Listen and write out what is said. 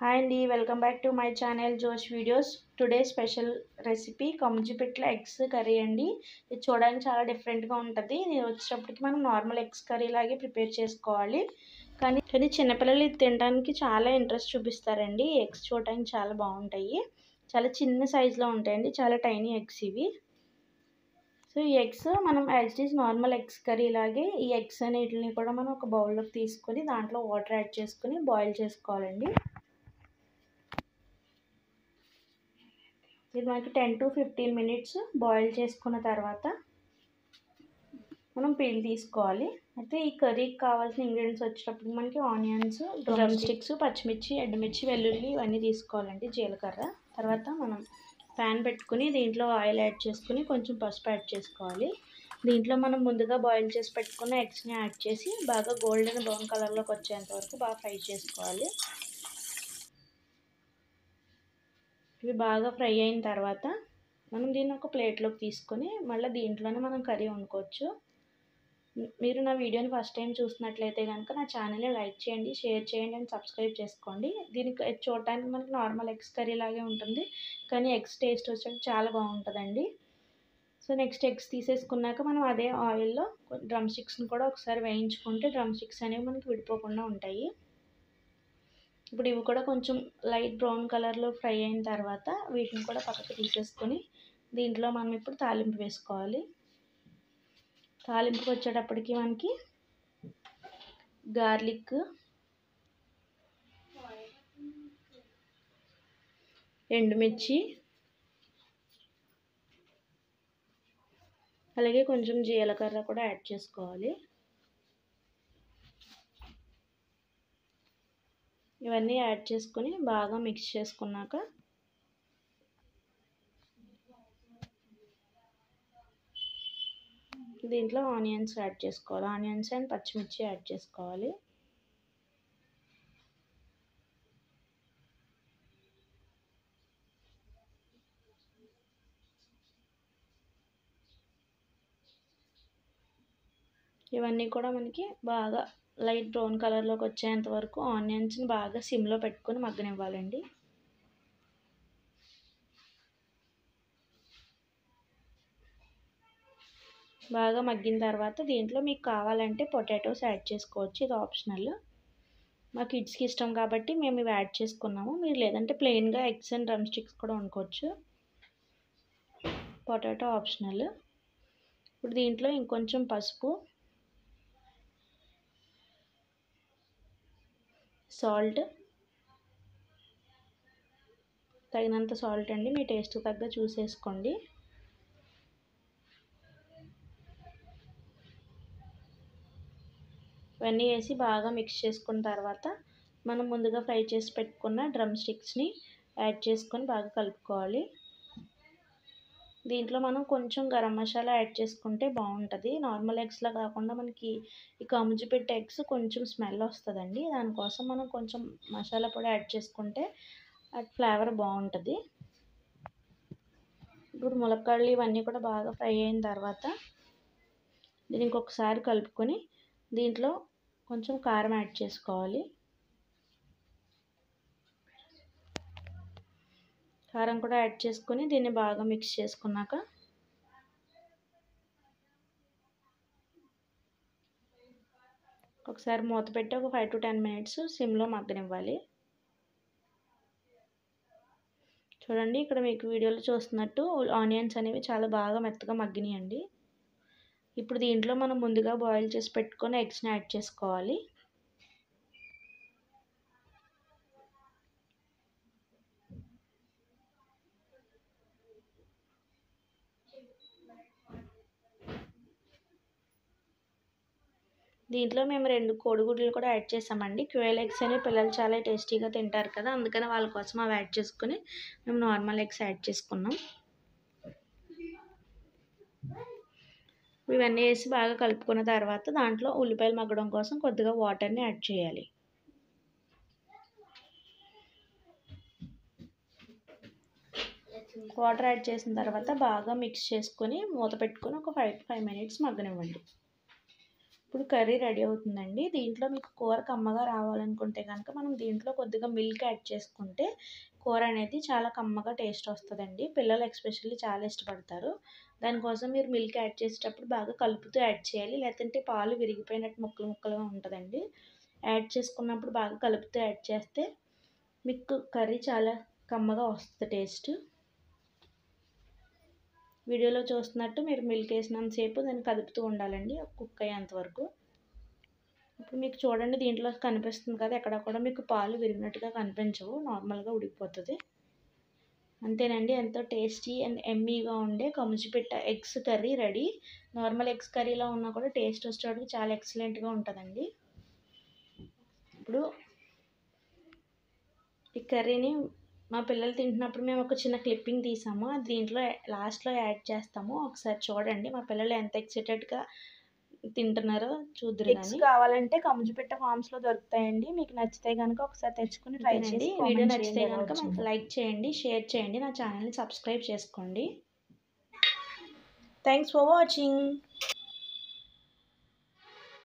hi అండి welcome back to my channel Josh videos today special recipe కమ్జిపిట్ల eggs curry అండి ఇది చూడడానికి చాలా డిఫరెంట్గా ఉంటుంది ఇది వచ్చేటప్పటికి మనం నార్మల్ ఎగ్స్ కర్రీ లాగే ప్రిపేర్ చేసుకోవాలి కానీ కానీ చిన్నపిల్లలు ఇది తినడానికి చాలా ఇంట్రెస్ట్ చూపిస్తారండి ఎగ్స్ చూడడానికి చాలా బాగుంటాయి చాలా చిన్న సైజులో ఉంటాయండి చాలా టైనీ ఎగ్స్ ఇవి సో ఈ ఎగ్స్ మనం as is normal eggs curry లాగే ఈ ఎగ్స్ అనేటిని కూడా మనం ఒక బౌల్లోకి తీసుకొని దాంట్లో వాటర్ యాడ్ చేసుకొని బాయిల్ చేసుకోవాలండి ఇది మనకి ten to fifteen minutes boil చేసుకున్న తర్వాత మనం పీల్ తీసుకోవాలి అయితే ఈ కర్రీకి కావాల్సిన ఇంగ్రీడియంట్స్ వచ్చేటప్పుడు మనకి ఆనియన్స్ డ్రమ్ స్టిక్స్ పచ్చిమిర్చి ఎండుమిర్చి వెల్లుల్లి ఇవన్నీ తీసుకోవాలండి జీలకర్ర తర్వాత మనం ప్యాన్ పెట్టుకుని దీంట్లో ఆయిల్ యాడ్ చేసుకుని కొంచెం పసుపు యాడ్ చేసుకోవాలి దీంట్లో మనం ముందుగా బాయిల్ చేసి పెట్టుకున్న ఎగ్స్ని యాడ్ చేసి బాగా గోల్డెన్ బ్రౌన్ కలర్లోకి వచ్చేంత వరకు బాగా ఫ్రై చేసుకోవాలి ఇవి బాగా ఫ్రై అయిన తర్వాత మనం దీన్ని ఒక ప్లేట్లోకి తీసుకొని మళ్ళీ దీంట్లోనే మనం కర్రీ వండుకోవచ్చు మీరు నా వీడియోని ఫస్ట్ టైం చూసినట్లయితే కనుక నా ఛానల్ని లైక్ చేయండి షేర్ చేయండి అండ్ సబ్స్క్రైబ్ చేసుకోండి దీనికి చూడటానికి మనకి నార్మల్ ఎగ్స్ కర్రీ లాగే ఉంటుంది కానీ ఎగ్స్ టేస్ట్ వచ్చేది చాలా బాగుంటుందండి సో నెక్స్ట్ ఎగ్స్ తీసేసుకున్నాక మనం అదే ఆయిల్లో డ్రమ్ స్టిక్స్ని కూడా ఒకసారి వేయించుకుంటే డ్రమ్ స్టిక్స్ అనేవి మనకి విడిపోకుండా ఉంటాయి ఇప్పుడు ఇవి కూడా కొంచెం లైట్ బ్రౌన్ కలర్లో ఫ్రై అయిన తర్వాత వీటిని కూడా పక్కకు తీసేసుకొని దీంట్లో మనం ఇప్పుడు తాలింపు వేసుకోవాలి తాలింపుకి వచ్చేటప్పటికి మనకి గార్లిక్ ఎండుమిర్చి అలాగే కొంచెం జీలకర్ర కూడా యాడ్ చేసుకోవాలి ఇవన్నీ యాడ్ చేసుకొని బాగా మిక్స్ చేసుకున్నాక దీంట్లో ఆనియన్స్ యాడ్ చేసుకోవాలి ఆనియన్స్ అండ్ పచ్చిమిర్చి యాడ్ చేసుకోవాలి ఇవన్నీ కూడా మనకి బాగా లైట్ బ్రౌన్ కలర్లోకి వచ్చేంత వరకు ఆనియన్స్ని బాగా సిమ్లో పెట్టుకొని మగ్గనివ్వాలండి బాగా మగ్గిన తర్వాత దీంట్లో మీకు కావాలంటే పొటాటోస్ యాడ్ చేసుకోవచ్చు ఇది ఆప్షనల్ మా కిడ్స్కి ఇష్టం కాబట్టి మేము ఇవి యాడ్ చేసుకున్నాము మీరు లేదంటే ప్లెయిన్గా ఎగ్స్ అండ్ డ్రమ్ స్టిక్స్ కూడా వండుకోవచ్చు పొటాటో ఆప్షనల్ ఇప్పుడు దీంట్లో ఇంకొంచెం పసుపు సాల్ట్ తగినంత సాల్ట్ అండి మీ టేస్ట్ తగ్గ చూసేసుకోండి ఇవన్నీ వేసి బాగా మిక్స్ చేసుకున్న తర్వాత మనం ముందుగా ఫ్రై చేసి పెట్టుకున్న డ్రమ్ స్టిక్స్ని యాడ్ చేసుకొని బాగా కలుపుకోవాలి దీంట్లో మనం కొంచెం గరం మసాలా యాడ్ చేసుకుంటే బాగుంటుంది నార్మల్ ఎగ్స్లా కాకుండా మనకి ఈ కముజి పెట్టే ఎగ్స్ కొంచెం స్మెల్ వస్తుందండి దానికోసం మనం కొంచెం మసాలా పొడి యాడ్ చేసుకుంటే అది ఫ్లేవర్ బాగుంటుంది ఇప్పుడు ములక్కాడలు ఇవన్నీ కూడా బాగా ఫ్రై అయిన తర్వాత దీనికి ఒకసారి కలుపుకొని దీంట్లో కొంచెం కారం యాడ్ చేసుకోవాలి కారం కూడా యాడ్ చేసుకొని దీన్ని బాగా మిక్స్ చేసుకున్నాక ఒకసారి మూత పెట్టి ఒక ఫైవ్ టు టెన్ మినిట్స్ సిమ్లో మగ్గనివ్వాలి చూడండి ఇక్కడ మీకు వీడియోలో చూస్తున్నట్టు ఆనియన్స్ అనేవి చాలా బాగా మెత్తగా మగ్గినాయండి ఇప్పుడు దీంట్లో మనం ముందుగా బాయిల్ చేసి పెట్టుకొని ఎగ్స్ని యాడ్ చేసుకోవాలి దీంట్లో మేము రెండు కోడిగుడ్లు కూడా యాడ్ చేసామండి క్యూఎల్ ఎగ్స్ అని పిల్లలు చాలా టేస్టీగా తింటారు కదా అందుకని వాళ్ళ కోసం అవి యాడ్ చేసుకుని మేము నార్మల్ ఎగ్స్ యాడ్ చేసుకున్నాం ఇవన్నీ వేసి బాగా కలుపుకున్న తర్వాత దాంట్లో ఉల్లిపాయలు మగ్గడం కోసం కొద్దిగా వాటర్ని యాడ్ చేయాలి వాటర్ యాడ్ చేసిన తర్వాత బాగా మిక్స్ చేసుకొని మూత పెట్టుకొని ఒక ఫైవ్ ఫైవ్ మినిట్స్ మగ్గనివ్వండి ఇప్పుడు కర్రీ రెడీ అవుతుందండి దీంట్లో మీకు కూర కమ్మగా రావాలనుకుంటే కనుక మనం దీంట్లో కొద్దిగా మిల్క్ యాడ్ చేసుకుంటే కూర అనేది చాలా కమ్మగా టేస్ట్ వస్తుందండి పిల్లలు ఎక్స్పెషల్లీ చాలా ఇష్టపడతారు దానికోసం మీరు మిల్క్ యాడ్ చేసేటప్పుడు బాగా కలుపుతూ యాడ్ చేయాలి లేదంటే పాలు విరిగిపోయినట్టు ముక్కలు ముక్కలుగా ఉంటుందండి యాడ్ చేసుకున్నప్పుడు బాగా కలుపుతూ యాడ్ చేస్తే మీకు కర్రీ చాలా కమ్మగా వస్తుంది టేస్ట్ వీడియోలో చూస్తున్నట్టు మీరు మిల్క్ వేసినంతసేపు దాన్ని కలుపుతూ ఉండాలండి కుక్ అయ్యేంత వరకు ఇప్పుడు మీకు చూడండి దీంట్లో కనిపిస్తుంది కదా ఎక్కడ కూడా మీకు పాలు విరిగినట్టుగా కనిపించవు నార్మల్గా ఉడికిపోతుంది అంతేనండి ఎంతో టేస్టీ అండ్ ఎమ్మీగా ఉండే కముచిపెట్ట eggs curry ready normal eggs కర్రీలో ఉన్నా కూడా టేస్ట్ వచ్చేటప్పుడు చాలా ఎక్సలెంట్గా ఉంటుందండి ఇప్పుడు ఈ కర్రీని మా పిల్లలు తింటున్నప్పుడు మేము ఒక చిన్న క్లిప్పింగ్ తీసాము అది దీంట్లో లాస్ట్లో యాడ్ చేస్తాము ఒకసారి చూడండి మా పిల్లలు ఎంత ఎక్సైటెడ్గా తింటున్నారో చూద్దరు ఎగ్స్ కానీ కావాలంటే కముజుపెట్ట ఫార్మ్స్ లో దొరుకుతాయండి మీకు నచ్చితే కనుక ఒకసారి తెచ్చుకుని ట్రై అంతేనండి చేయండి వీడియో నచ్చితే కనుక లైక్ చేయండి షేర్ చేయండి నా ఛానల్ని సబ్స్క్రైబ్ చేసుకోండి థ్యాంక్స్ ఫర్ వాచింగ్